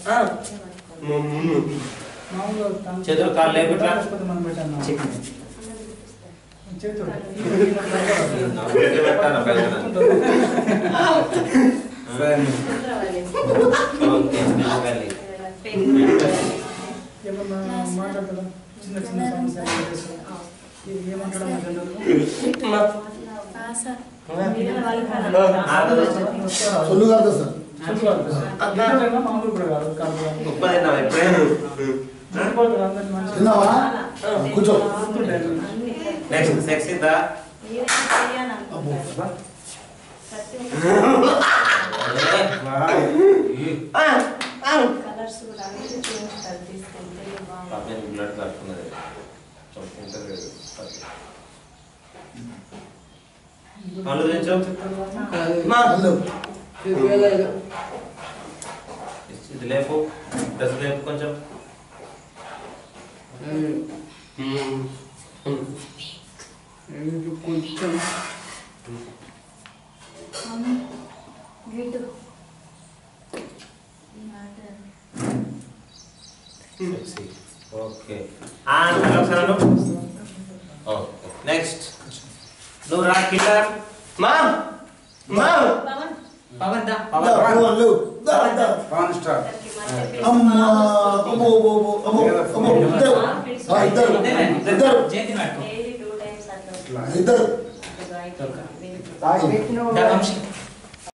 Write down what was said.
మామూలుగా తను- చేతులు కాళ్ళు లేపు ఇట్లా. లేకపోతే మనం పెట్టాను చేతులు పెట్టాను పెద్దగా. ఓకే మెల్లగలి. ఏమన్నా మాట్లాడతారా చిన్న చిన్న సమస్య ఏమంటాడా జనరల్ సొల్లు కాదు సార్ మామూలు కూడా కాదు కాదు ఉప్పు తిన్నావా ఎప్పుడైనా? తిన్నావా కూర్చో నెక్స్ట్ సెక్స్ ఇద్దా కలర్స్ కూడా అన్ని చూపిస్తారు తీసుకెళ్తే బాగుంది పాపం బ్లడ్ కట్టుకున్నది చంపుకుంటలేదు కళ్ళు తెచ్చు హలో ఇది లేపు డ్రెస్ లేపు కొంచెం కొంచెం గిట్టు సెక్సీ ఓకే ఆ అంటే ఒకసారి అను. ఓకే నెక్స్ట్ నువ్వు రా కిల్లర్ మా మా పవన్ హలో పవన్ స్టార్ అమ్మా అమ్మో అమ్మో అమ్మో అమ్మో ఇద్దరు ఆ, ఇద్దరు ఇద్దరు డైలీ టూ టైమ్స్ అట్లా ఇద్దరు రైట్ తాగి.